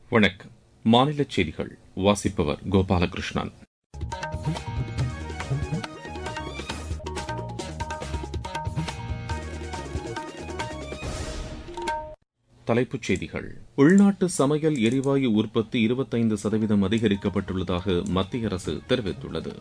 வணக்கம் மாநில செய்திகள் வாசிப்பவர் கோபாலகிருஷ்ணன் தலைப்புச் செய்திகள் உள்நாட்டு சமையல் எரிவாயு உற்பத்தி இருபத்தைந்து சதவீதம் அதிகரிக்கப்பட்டுள்ளதாக மத்திய அரசு தெரிவித்துள்ளது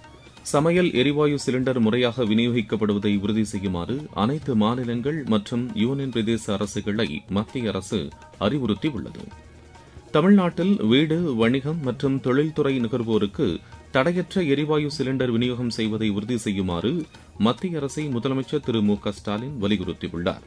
சமையல் எரிவாயு சிலிண்டர் முறையாக விநியோகிக்கப்படுவதை உறுதி செய்யுமாறு அனைத்து மாநிலங்கள் மற்றும் யூனியன் பிரதேச அரசுகளை மத்திய அரசு அறிவுறுத்தியுள்ளது தமிழ்நாட்டில் வீடு வணிகம் மற்றும் தொழில்துறை நுகர்வோருக்கு தடையற்ற எரிவாயு சிலிண்டர் விநியோகம் செய்வதை உறுதி செய்யுமாறு மத்திய அரசை முதலமைச்சர் திரு மு க ஸ்டாலின் வலியுறுத்தியுள்ளார்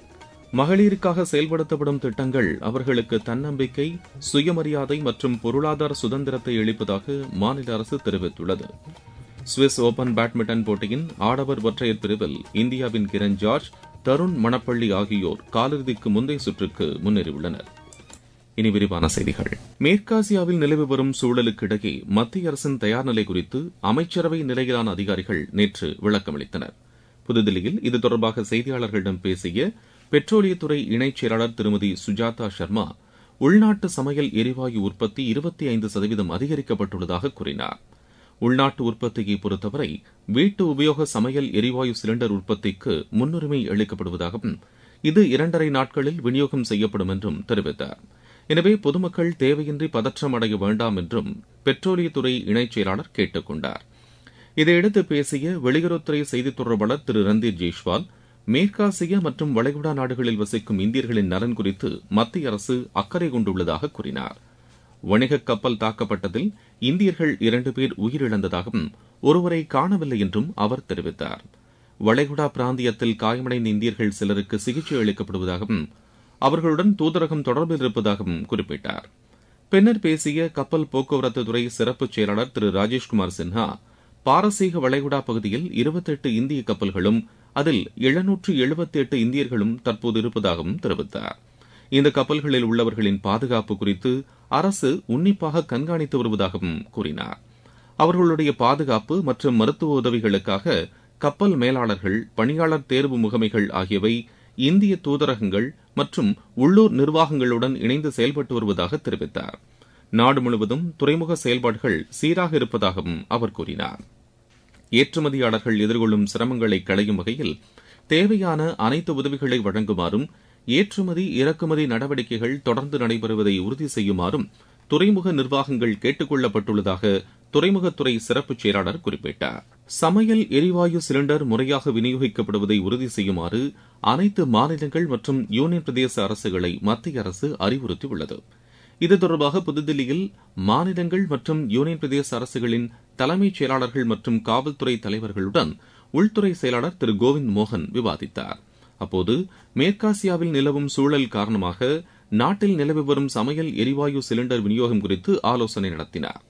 மகளிருக்காக செயல்படுத்தப்படும் திட்டங்கள் அவர்களுக்கு தன்னம்பிக்கை சுயமரியாதை மற்றும் பொருளாதார சுதந்திரத்தை அளிப்பதாக மாநில அரசு தெரிவித்துள்ளது சுவிஸ் ஓபன் பேட்மிண்டன் போட்டியின் ஆடவர் ஒற்றையர் பிரிவில் இந்தியாவின் கிரண் ஜார்ஜ் தருண் மணப்பள்ளி ஆகியோர் காலிறுதிக்கு முந்தைய சுற்றுக்கு முன்னேறியுள்ளனர் இனி விரிவான செய்திகள் மேற்காசியாவில் நிலவி வரும் சூழலுக்கிடையே மத்திய அரசின் தயார்நிலை குறித்து அமைச்சரவை நிலையிலான அதிகாரிகள் நேற்று விளக்கமளித்தனர் புதுதில்லியில் இது தொடர்பாக செய்தியாளர்களிடம் பேசிய பெட்ரோலியத்துறை இணைச் செயலாளர் திருமதி சுஜாதா சர்மா உள்நாட்டு சமையல் எரிவாயு உற்பத்தி இருபத்தி ஐந்து சதவீதம் அதிகரிக்கப்பட்டுள்ளதாக கூறினார் உள்நாட்டு உற்பத்தியை பொறுத்தவரை வீட்டு உபயோக சமையல் எரிவாயு சிலிண்டர் உற்பத்திக்கு முன்னுரிமை அளிக்கப்படுவதாகவும் இது இரண்டரை நாட்களில் விநியோகம் செய்யப்படும் என்றும் தெரிவித்தார் எனவே பொதுமக்கள் தேவையின்றி பதற்றம் அடைய வேண்டாம் என்றும் பெட்ரோலியத்துறை இணைச் செயலாளர் கேட்டுக் கொண்டார் இதையடுத்து பேசிய வெளியுறவுத்துறை செய்தித் தொடர்பாளர் திரு ரந்தீர் ஜெய்ஷ்வால் மேற்காசிய மற்றும் வளைகுடா நாடுகளில் வசிக்கும் இந்தியர்களின் நலன் குறித்து மத்திய அரசு அக்கறை கொண்டுள்ளதாக கூறினார் வணிக கப்பல் தாக்கப்பட்டதில் இந்தியர்கள் இரண்டு பேர் உயிரிழந்ததாகவும் ஒருவரை காணவில்லை என்றும் அவர் தெரிவித்தார் வளைகுடா பிராந்தியத்தில் காயமடைந்த இந்தியர்கள் சிலருக்கு சிகிச்சை அளிக்கப்படுவதாகவும் அவர்களுடன் தூதரகம் தொடர்பில் இருப்பதாகவும் குறிப்பிட்டார் பின்னர் பேசிய கப்பல் போக்குவரத்து துறை சிறப்பு செயலாளர் திரு ராஜேஷ்குமார் சின்ஹா பாரசீக வளைகுடா பகுதியில் இருபத்தெட்டு இந்திய கப்பல்களும் அதில் எழுநூற்று எழுபத்தி எட்டு இந்தியர்களும் தற்போது இருப்பதாகவும் தெரிவித்தார் இந்த கப்பல்களில் உள்ளவர்களின் பாதுகாப்பு குறித்து அரசு உன்னிப்பாக கண்காணித்து வருவதாகவும் கூறினார் அவர்களுடைய பாதுகாப்பு மற்றும் மருத்துவ உதவிகளுக்காக கப்பல் மேலாளர்கள் பணியாளர் தேர்வு முகமைகள் ஆகியவை இந்திய தூதரகங்கள் மற்றும் உள்ளூர் நிர்வாகங்களுடன் இணைந்து செயல்பட்டு வருவதாக தெரிவித்தார் நாடு முழுவதும் துறைமுக செயல்பாடுகள் சீராக இருப்பதாகவும் அவர் கூறினார் ஏற்றுமதியாளர்கள் எதிர்கொள்ளும் சிரமங்களை களையும் வகையில் தேவையான அனைத்து உதவிகளை வழங்குமாறும் ஏற்றுமதி இறக்குமதி நடவடிக்கைகள் தொடர்ந்து நடைபெறுவதை உறுதி செய்யுமாறும் துறைமுக நிர்வாகங்கள் கேட்டுக் கொள்ளப்பட்டுள்ளதாக துறைமுகத்துறை சிறப்பு செயலாளர் குறிப்பிட்டார் சமையல் எரிவாயு சிலிண்டர் முறையாக விநியோகிக்கப்படுவதை உறுதி செய்யுமாறு அனைத்து மாநிலங்கள் மற்றும் யூனியன் பிரதேச அரசுகளை மத்திய அரசு அறிவுறுத்தியுள்ளது இது தொடர்பாக புதுதில்லியில் மாநிலங்கள் மற்றும் யூனியன் பிரதேச அரசுகளின் தலைமைச் செயலாளர்கள் மற்றும் காவல்துறை தலைவர்களுடன் உள்துறை செயலாளர் திரு கோவிந்த் மோகன் விவாதித்தார் அப்போது மேற்காசியாவில் நிலவும் சூழல் காரணமாக நாட்டில் நிலவி வரும் சமையல் எரிவாயு சிலிண்டர் விநியோகம் குறித்து ஆலோசனை நடத்தினார்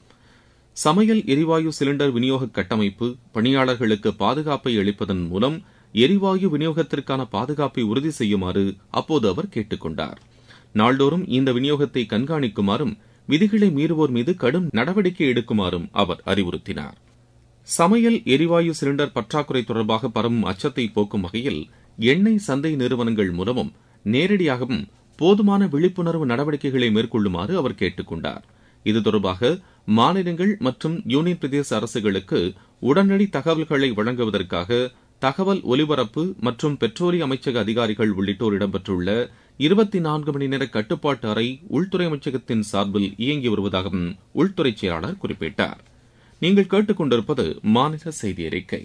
சமையல் எரிவாயு சிலிண்டர் விநியோக கட்டமைப்பு பணியாளர்களுக்கு பாதுகாப்பை அளிப்பதன் மூலம் எரிவாயு விநியோகத்திற்கான பாதுகாப்பை உறுதி செய்யுமாறு அப்போது அவர் கேட்டுக் கொண்டார் நாள்தோறும் இந்த விநியோகத்தை கண்காணிக்குமாறும் விதிகளை மீறுவோர் மீது கடும் நடவடிக்கை எடுக்குமாறும் அவர் அறிவுறுத்தினார் சமையல் எரிவாயு சிலிண்டர் பற்றாக்குறை தொடர்பாக பரவும் அச்சத்தை போக்கும் வகையில் எண்ணெய் சந்தை நிறுவனங்கள் மூலமும் நேரடியாகவும் போதுமான விழிப்புணர்வு நடவடிக்கைகளை மேற்கொள்ளுமாறு அவர் கேட்டுக் கொண்டார் இது தொடர்பாக மாநிலங்கள் மற்றும் யூனியன் பிரதேச அரசுகளுக்கு உடனடி தகவல்களை வழங்குவதற்காக தகவல் ஒலிபரப்பு மற்றும் பெட்ரோலிய அமைச்சக அதிகாரிகள் உள்ளிட்டோர் இடம்பெற்றுள்ள இருபத்தி நான்கு மணி நேர கட்டுப்பாட்டு அறை உள்துறை அமைச்சகத்தின் சார்பில் இயங்கி வருவதாகவும் உள்துறை செயலாளர் குறிப்பிட்டார் நீங்கள் கேட்டுக்கொண்டிருப்பது மாநில செய்தி அறிக்கை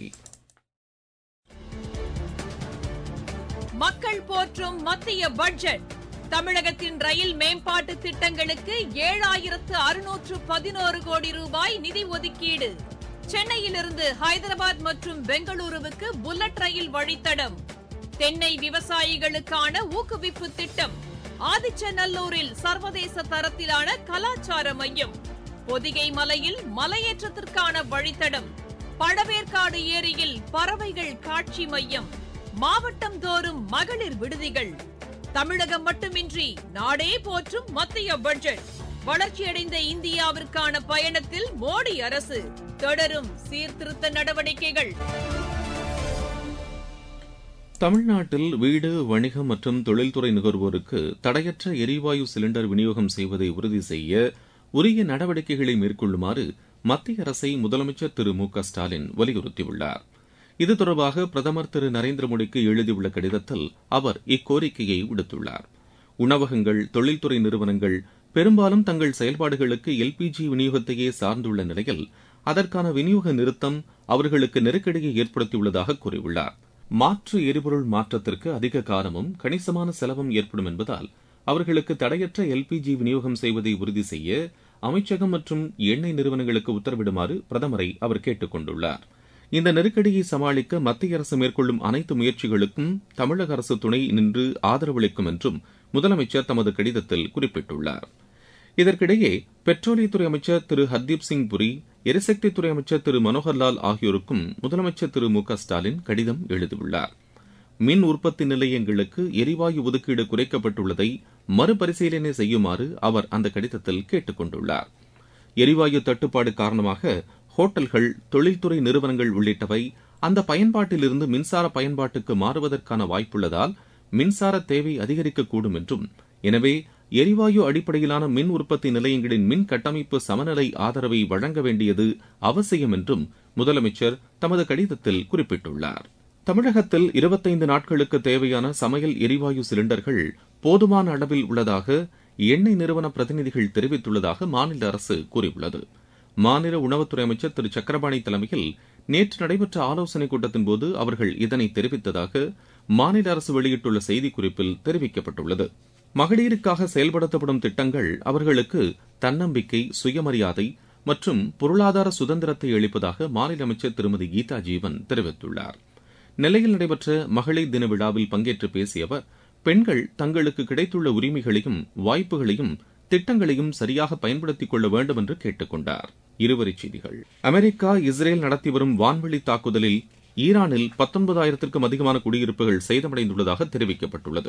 மக்கள் போற்றும் மத்திய பட்ஜெட் தமிழகத்தின் ரயில் மேம்பாட்டு திட்டங்களுக்கு ஏழாயிரத்து அறுநூற்று பதினோரு கோடி ரூபாய் நிதி ஒதுக்கீடு சென்னையிலிருந்து ஹைதராபாத் மற்றும் பெங்களூருவுக்கு புல்லட் ரயில் வழித்தடம் தென்னை விவசாயிகளுக்கான ஊக்குவிப்பு திட்டம் ஆதிச்சநல்லூரில் சர்வதேச தரத்திலான கலாச்சார மையம் பொதிகை மலையில் மலையேற்றத்திற்கான வழித்தடம் பழவேற்காடு ஏரியில் பறவைகள் காட்சி மையம் மாவட்டம் தோறும் மகளிர் விடுதிகள் தமிழகம் மட்டுமின்றி நாடே போற்றும் மத்திய பட்ஜெட் வளர்ச்சியடைந்த இந்தியாவிற்கான பயணத்தில் மோடி அரசு தொடரும் சீர்திருத்த நடவடிக்கைகள் தமிழ்நாட்டில் வீடு வணிகம் மற்றும் தொழில்துறை நுகர்வோருக்கு தடையற்ற எரிவாயு சிலிண்டர் விநியோகம் செய்வதை உறுதி செய்ய உரிய நடவடிக்கைகளை மேற்கொள்ளுமாறு மத்திய அரசை முதலமைச்சர் திரு மு க ஸ்டாலின் வலியுறுத்தியுள்ளார் இது தொடர்பாக பிரதமர் திரு நரேந்திர மோடிக்கு எழுதியுள்ள கடிதத்தில் அவர் இக்கோரிக்கையை விடுத்துள்ளார் உணவகங்கள் தொழில்துறை நிறுவனங்கள் பெரும்பாலும் தங்கள் செயல்பாடுகளுக்கு எல்பிஜி விநியோகத்தையே சார்ந்துள்ள நிலையில் அதற்கான விநியோக நிறுத்தம் அவர்களுக்கு நெருக்கடியை ஏற்படுத்தியுள்ளதாக கூறியுள்ளார் மாற்று எரிபொருள் மாற்றத்திற்கு அதிக காலமும் கணிசமான செலவும் ஏற்படும் என்பதால் அவர்களுக்கு தடையற்ற எல்பிஜி விநியோகம் செய்வதை உறுதி செய்ய அமைச்சகம் மற்றும் எண்ணெய் நிறுவனங்களுக்கு உத்தரவிடுமாறு பிரதமரை அவர் கேட்டுக் கொண்டுள்ளார் இந்த நெருக்கடியை சமாளிக்க மத்திய அரசு மேற்கொள்ளும் அனைத்து முயற்சிகளுக்கும் தமிழக அரசு துணை நின்று ஆதரவளிக்கும் என்றும் முதலமைச்சர் தமது கடிதத்தில் குறிப்பிட்டுள்ளார் இதற்கிடையே பெட்ரோலியத்துறை அமைச்சர் திரு ஹர்தீப் சிங் புரி எரிசக்தித்துறை அமைச்சர் திரு மனோகர்லால் ஆகியோருக்கும் முதலமைச்சர் திரு மு க ஸ்டாலின் கடிதம் எழுதியுள்ளார் மின் உற்பத்தி நிலையங்களுக்கு எரிவாயு ஒதுக்கீடு குறைக்கப்பட்டுள்ளதை மறுபரிசீலனை செய்யுமாறு அவர் அந்த கடிதத்தில் கேட்டுக் கொண்டுள்ளார் எரிவாயு தட்டுப்பாடு காரணமாக ஹோட்டல்கள் தொழில்துறை நிறுவனங்கள் உள்ளிட்டவை அந்த பயன்பாட்டிலிருந்து மின்சார பயன்பாட்டுக்கு மாறுவதற்கான வாய்ப்புள்ளதால் மின்சார தேவை அதிகரிக்கக்கூடும் என்றும் எனவே எரிவாயு அடிப்படையிலான மின் உற்பத்தி நிலையங்களின் மின் கட்டமைப்பு சமநிலை ஆதரவை வழங்க வேண்டியது அவசியம் என்றும் முதலமைச்சர் தமது கடிதத்தில் குறிப்பிட்டுள்ளார் தமிழகத்தில் இருபத்தைந்து நாட்களுக்கு தேவையான சமையல் எரிவாயு சிலிண்டர்கள் போதுமான அளவில் உள்ளதாக எண்ணெய் நிறுவன பிரதிநிதிகள் தெரிவித்துள்ளதாக மாநில அரசு கூறியுள்ளது மாநில உணவுத்துறை அமைச்சர் திரு சக்கரபாணி தலைமையில் நேற்று நடைபெற்ற ஆலோசனைக் கூட்டத்தின்போது அவர்கள் இதனை தெரிவித்ததாக மாநில அரசு வெளியிட்டுள்ள செய்திக்குறிப்பில் தெரிவிக்கப்பட்டுள்ளது மகளிருக்காக செயல்படுத்தப்படும் திட்டங்கள் அவர்களுக்கு தன்னம்பிக்கை சுயமரியாதை மற்றும் பொருளாதார சுதந்திரத்தை அளிப்பதாக மாநில அமைச்சர் திருமதி கீதா ஜீவன் தெரிவித்துள்ளார் நெல்லையில் நடைபெற்ற மகளிர் தின விழாவில் பங்கேற்று பேசிய அவர் பெண்கள் தங்களுக்கு கிடைத்துள்ள உரிமைகளையும் வாய்ப்புகளையும் திட்டங்களையும் சரியாக பயன்படுத்திக் கொள்ள வேண்டும் என்று கேட்டுக் கொண்டார் இருவரிச் செய்திகள் அமெரிக்கா இஸ்ரேல் நடத்தி வரும் வான்வெளி தாக்குதலில் ஈரானில் பத்தொன்பதாயிரத்திற்கும் அதிகமான குடியிருப்புகள் சேதமடைந்துள்ளதாக தெரிவிக்கப்பட்டுள்ளது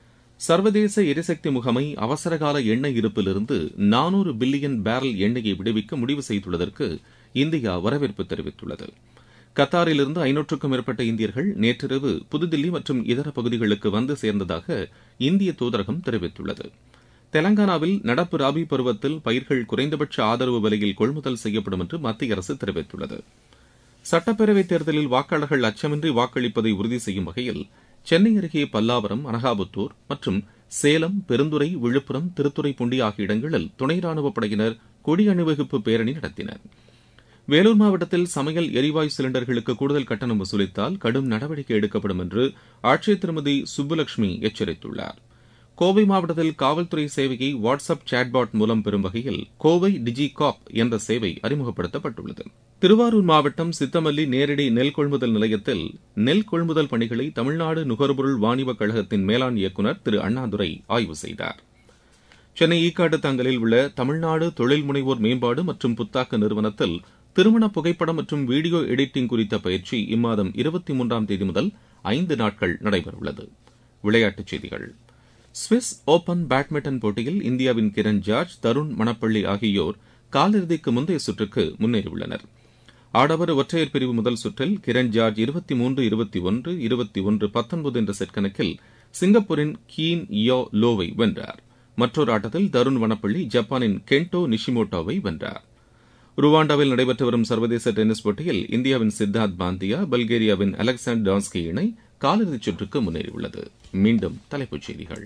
சர்வதேச எரிசக்தி முகமை அவசரகால எண்ணெய் இருப்பிலிருந்து நானூறு பில்லியன் பேரல் எண்ணெயை விடுவிக்க முடிவு செய்துள்ளதற்கு இந்தியா வரவேற்பு தெரிவித்துள்ளது கத்தாரிலிருந்து ஐநூற்றுக்கும் மேற்பட்ட இந்தியர்கள் நேற்றிரவு புதுதில்லி மற்றும் இதர பகுதிகளுக்கு வந்து சேர்ந்ததாக இந்திய தூதரகம் தெரிவித்துள்ளது தெலங்கானாவில் நடப்பு ராபி பருவத்தில் பயிர்கள் குறைந்தபட்ச ஆதரவு விலையில் கொள்முதல் செய்யப்படும் என்று மத்திய அரசு தெரிவித்துள்ளது சட்டப்பேரவைத் தேர்தலில் வாக்காளர்கள் அச்சமின்றி வாக்களிப்பதை உறுதி செய்யும் வகையில் சென்னை அருகே பல்லாவரம் அனகாபுத்தூர் மற்றும் சேலம் பெருந்துறை விழுப்புரம் திருத்துறைப்பூண்டி ஆகிய இடங்களில் துணை ராணுவப் படையினர் கொடி அணிவகுப்பு பேரணி நடத்தினர் வேலூர் மாவட்டத்தில் சமையல் எரிவாயு சிலிண்டர்களுக்கு கூடுதல் கட்டணம் வசூலித்தால் கடும் நடவடிக்கை எடுக்கப்படும் என்று ஆட்சியர் திருமதி சுப்புலட்சுமி எச்சரித்துள்ளார் கோவை மாவட்டத்தில் காவல்துறை சேவையை வாட்ஸ்அப் சாட்பாட் மூலம் பெறும் வகையில் கோவை டிஜி காப் என்ற சேவை அறிமுகப்படுத்தப்பட்டுள்ளது திருவாரூர் மாவட்டம் சித்தமல்லி நேரடி நெல் கொள்முதல் நிலையத்தில் நெல் கொள்முதல் பணிகளை தமிழ்நாடு நுகர்பொருள் வாணிபக் கழகத்தின் மேலாண் இயக்குநர் திரு அண்ணாதுரை ஆய்வு செய்தார் சென்னை ஈக்காட்டு தங்கலில் உள்ள தமிழ்நாடு தொழில் முனைவோர் மேம்பாடு மற்றும் புத்தாக்க நிறுவனத்தில் திருமண புகைப்படம் மற்றும் வீடியோ எடிட்டிங் குறித்த பயிற்சி இம்மாதம் இருபத்தி மூன்றாம் தேதி முதல் ஐந்து நாட்கள் நடைபெறவுள்ளது விளையாட்டுச் செய்திகள் சுவிஸ் ஓபன் பேட்மிண்டன் போட்டியில் இந்தியாவின் கிரண் ஜார்ஜ் தருண் மணப்பள்ளி ஆகியோர் காலிறுதிக்கு முந்தைய சுற்றுக்கு முன்னேறியுள்ளனர் ஆடவர் ஒற்றையர் பிரிவு முதல் சுற்றில் கிரண் ஜார்ஜ் இருபத்தி மூன்று இருபத்தி ஒன்று இருபத்தி ஒன்று பத்தொன்பது என்ற செட் கணக்கில் சிங்கப்பூரின் கீன் யோ லோவை வென்றார் மற்றொரு ஆட்டத்தில் தருண் வனப்பள்ளி ஜப்பானின் கென்டோ நிஷிமோட்டோவை வென்றார் ருவாண்டாவில் நடைபெற்று வரும் சர்வதேச டென்னிஸ் போட்டியில் இந்தியாவின் சித்தார்த் பாந்தியா பல்கேரியாவின் அலெக்சாண்டர் டான்ஸ்கி இணை காலிறுதிச் சுற்றுக்கு முன்னேறியுள்ளது மீண்டும் தலைப்புச் செய்திகள்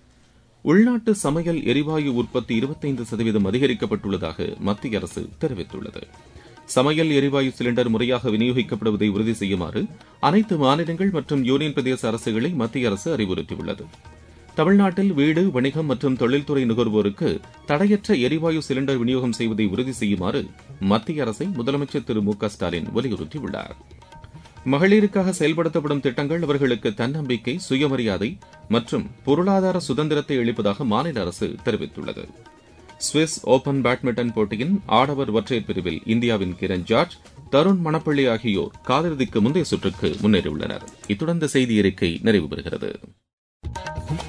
உள்நாட்டு சமையல் எரிவாயு உற்பத்தி இருபத்தைந்து சதவீதம் அதிகரிக்கப்பட்டுள்ளதாக மத்திய அரசு தெரிவித்துள்ளது சமையல் எரிவாயு சிலிண்டர் முறையாக விநியோகிக்கப்படுவதை உறுதி செய்யுமாறு அனைத்து மாநிலங்கள் மற்றும் யூனியன் பிரதேச அரசுகளை மத்திய அரசு அறிவுறுத்தியுள்ளது தமிழ்நாட்டில் வீடு வணிகம் மற்றும் தொழில்துறை நுகர்வோருக்கு தடையற்ற எரிவாயு சிலிண்டர் விநியோகம் செய்வதை உறுதி செய்யுமாறு மத்திய அரசை முதலமைச்சர் திரு மு க ஸ்டாலின் வலியுறுத்தியுள்ளார் மகளிருக்காக செயல்படுத்தப்படும் திட்டங்கள் அவர்களுக்கு தன்னம்பிக்கை சுயமரியாதை மற்றும் பொருளாதார சுதந்திரத்தை அளிப்பதாக மாநில அரசு தெரிவித்துள்ளது சுவிஸ் ஓபன் பேட்மிண்டன் போட்டியின் ஆடவர் ஒற்றையர் பிரிவில் இந்தியாவின் கிரண் ஜார்ஜ் தருண் மணப்பள்ளி ஆகியோர் காலிறுதிக்கு முந்தைய சுற்றுக்கு முன்னேறியுள்ளனர் இத்துடன் இந்த செய்தி அறிக்கை நிறைவு பெறுகிறது